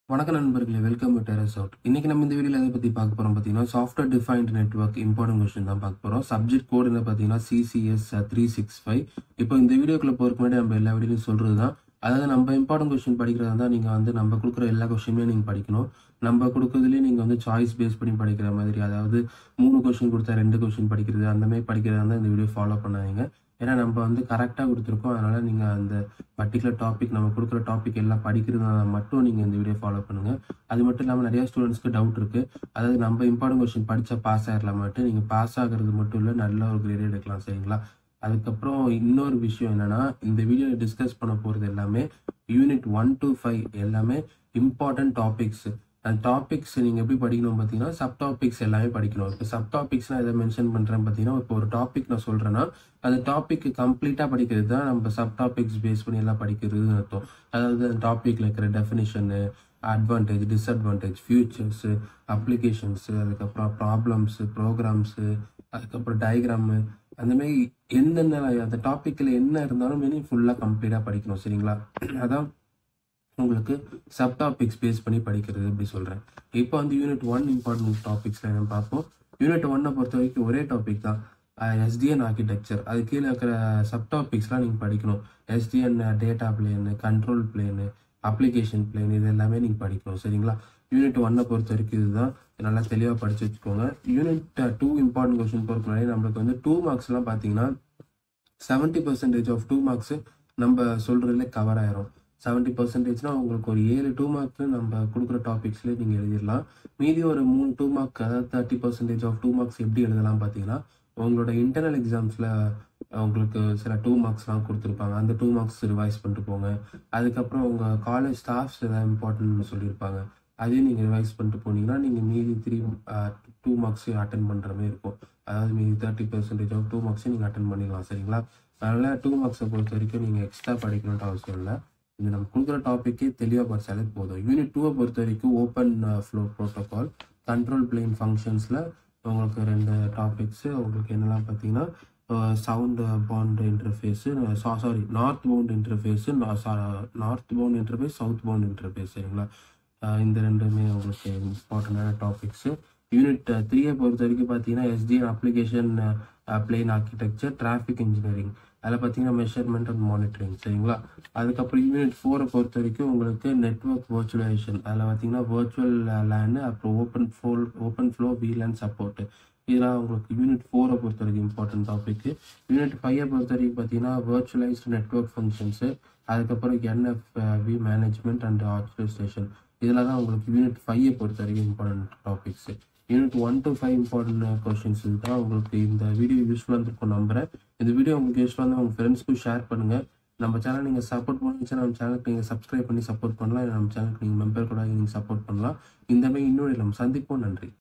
வணக்கம் நண்பர்களே welcome to terrace out இன்னைக்கு நம்ம இந்த வீடியோல எதை பத்தி பார்க்க போறோம் பார்த்தீங்கன்னா software defined network important question தான் பார்க்க போறோம் சப்ஜெக்ட் கோட் என்ன பார்த்தீங்கன்னா சிசிஎஸ் த்ரீ சிக்ஸ் ஃபைவ் இப்போ இந்த வீடியோக்குள்ள போறதுக்கு முன்னாடி நம்ம எல்லா வீடியோலையும் சொல்றது தான் அதாவது நம்ம இம்பார்ட்டன்ட் கொஸ்டின் படிக்கிறதா தான் நீங்க வந்து நம்ம கொடுக்குற எல்லா கொஸ்டினுமே நீங்க படிக்கணும் நம்ம கொடுக்கறதுலேயே நீங்க வந்து சாய்ஸ் பேஸ் பண்ணி படிக்கிற மாதிரி அதாவது மூணு கொஸ்டின் கொடுத்தா ரெண்டு கொஸ்டின் படிக்கிறது அந்த மாதிரி படிக்கிறதா இருந்தால் இந்த வீடியோ ஃபாலோ பண்ணாதீங்க ஏன்னா நம்ம வந்து கரெக்டாக கொடுத்துருக்கோம் அதனால நீங்க அந்த பர்டிகுலர் டாபிக் நம்ம கொடுக்குற டாபிக் எல்லாம் படிக்கிறதா மட்டும் நீங்க இந்த வீடியோ ஃபாலோ பண்ணுங்க அது மட்டும் இல்லாமல் நிறைய ஸ்டூடெண்ட்ஸ்க்கு டவுட் இருக்கு அதாவது நம்ம இம்பார்ட்டன்ட் கொஸ்டின் படிச்சா பாஸ் ஆயிடலாம் மட்டும் நீங்க பாஸ் ஆகிறது மட்டும் இல்லை நல்ல ஒரு கிரேட் எடுக்கலாம் சரிங்களா அதுக்கப்புறம் இன்னொரு விஷயம் என்னன்னா இந்த வீடியோ டிஸ்கஸ் பண்ண போறது எல்லாமே யூனிட் ஒன் டு ஃபைவ் எல்லாமே இம்பார்ட்டன்ட் டாபிக்ஸ் அந்த டாபிக்ஸ் நீங்க எப்படி படிக்கணும் பார்த்தீங்கன்னா சப் டாபிக்ஸ் எல்லாமே படிக்கணும் இப்போ சப் டாபிக்ஸ் நான் எதை மென்ஷன் பண்றேன் பார்த்தீங்கன்னா இப்போ ஒரு டாபிக் நான் சொல்றேன்னா அந்த டாபிக் கம்ப்ளீட்டா படிக்கிறது தான் நம்ம சப் டாபிக்ஸ் பேஸ் பண்ணி எல்லாம் படிக்கிறதுன்னு அர்த்தம் அதாவது அந்த டாபிக்ல இருக்கிற definition advantage disadvantage features applications அதுக்கப்புறம் ப்ராப்ளம்ஸு ப்ரோக்ராம்ஸு அதுக்கப்புறம் டயக்ராமு அந்த மாதிரி எந்தெந்த அந்த டாப்பிக்கில் என்ன இருந்தாலும் மீனிங் ஃபுல்லாக கம்ப்ளீட்டாக படிக்கணும் சரிங்களா அதான் உங்களுக்கு சப் டாபிக்ஸ் பேஸ் பண்ணி படிக்கிறது அப்படி சொல்கிறேன் இப்போ வந்து யூனிட் ஒன் இம்பார்ட்டன்ட் டாபிக்ஸில் என்ன பார்ப்போம் யூனிட் ஒன்னை பொறுத்த வரைக்கும் ஒரே டாபிக் தான் எஸ்டிஎன் ஆர்கிடெக்சர் அது கீழே இருக்கிற சப் டாபிக்ஸ்லாம் நீங்கள் படிக்கணும் SDN data plane control plane application plane இது எல்லாமே நீங்கள் படிக்கணும் சரிங்களா யூனிட் ஒன்னை பொறுத்த வரைக்கும் இதுதான் நல்லா தெளிவாக படிச்சு வச்சுக்கோங்க யூனிட் டூ இம்பார்ட்டன்ட் கொஸ்டின் பொறுத்த முன்னாடி நம்மளுக்கு வந்து டூ மார்க்ஸ்லாம் பார்த்தீங்கன்னா seventy percentage of two marks நம்ம சொல்றதுல கவர் ஆயிரும் செவன்ட்டி பர்சன்டேஜ்னா உங்களுக்கு ஒரு ஏழு டூ மார்க் நம்ம கொடுக்குற டாபிக்ஸ்லேயே நீங்கள் எழுதிடலாம் மீதி ஒரு மூணு டூ மார்க் அதாவது thirty percentage of two marks எப்படி எழுதலாம் பார்த்தீங்கன்னா உங்களோட இன்டர்னல் எக்ஸாம்ஸில் உங்களுக்கு சில டூ மார்க்ஸ்லாம் கொடுத்துருப்பாங்க அந்த டூ மார்க்ஸ் ரிவைஸ் பண்ணிட்டு போங்க அதுக்கப்புறம் உங்கள் காலேஜ் ஸ்டாஃப்ஸ் ஏதாவது இம்பார்ட்டன்ட்னு சொல்லியிருப்பாங்க அதையும் நீங்கள் ரிவைஸ் பண்ணிட்டு போனீங்கன்னா நீங்கள் மீதி த்ரீ டூ மார்க்ஸ் அட்டன் பண்ணுற மாதிரி இருக்கும் அதாவது மீதி தேர்ட்டி பர்சன்டேஜ் ஆஃப் டூ மார்க்ஸையும் நீங்கள் அட்டன் பண்ணிடலாம் சரிங்களா அதனால் டூ மார்க்ஸை பொறுத்த வரைக்கும் நீங்கள் எக்ஸ்ட்ரா படிக்கணும்னு அவசியம் இல்லை இது நம்ம கொடுக்குற டாப்பிக்கே தெளிவாக படித்தாலே போதும் யூனிட் டூவை பொறுத்த வரைக்கும் OpenFlow protocol control plane ஃபங்க்ஷன்ஸில் உங்களுக்கு ரெண்டு டாபிக்ஸு உங்களுக்கு என்னெல்லாம் பார்த்தீங்கன்னா sound bound interface sorry northbound interface northbound interface southbound interface சரிங்களா இந்த ரெண்டுமே உங்களுக்கு இம்பார்ட்டண்டான டாபிக்ஸு யூனிட் த்ரீயை பொறுத்த வரைக்கும் பார்த்தீங்கன்னா SDN application plane architecture traffic engineering அதில் பார்த்தீங்கன்னா மெஷர்மெண்ட் அண்ட் மானிட்டரிங் சரிங்களா அதுக்கப்புறம் யூனிட் ஃபோரை பொறுத்த வரைக்கும் உங்களுக்கு நெட்ஒர்க் வர்ச்சுவலைசேஷன் அதில் பார்த்தீங்கன்னா வர்ச்சுவல் லேண்டு அப்புறம் ஓப்பன் ஃபோல் ஓப்பன் ஃப்ளோ வீல் சப்போர்ட் இதெல்லாம் உங்களுக்கு யூனிட் ஃபோரை பொறுத்த வரைக்கும் இம்பார்ட்டன்ட் டாபிக் யூனிட் ஃபைவை பொறுத்த வரைக்கும் பார்த்தீங்கன்னா வர்ச்சுவலைஸ்டு நெட்ஒர்க் ஃபங்க்ஷன்ஸு அதுக்கப்புறம் NFV management and organisation இதில் தான் உங்களுக்கு யூனிட் ஃபைவை பொறுத்த வரைக்கும் important topics unit one to five important questions தான் உங்களுக்கு இந்த வீடியோ யூஸ்ஃபுல்லாக இருந்திருக்கும் நம்புறேன் இந்த வீடியோ உங்களுக்கு யூஸ்ஃபுல்லாக இருந்தால் உங்கள் ஃப்ரெண்ட்ஸ்க்கும் ஷேர் பண்ணுங்கள் நம்ம சேனல் நீங்கள் சப்போர்ட் பண்ணுச்சுன்னா நம்ம சேனலுக்கு நீங்கள் சப்ஸ்கிரைப் பண்ணி சப்போர்ட் பண்ணலாம் இல்லை நம்ம சேனலுக்கு நீங்கள் மெம்பர் கூட நீங்கள் சப்போர்ட் பண்ணலாம் இந்த மாதிரி இன்னொரு நம்ம சந்திப்போம் நன்றி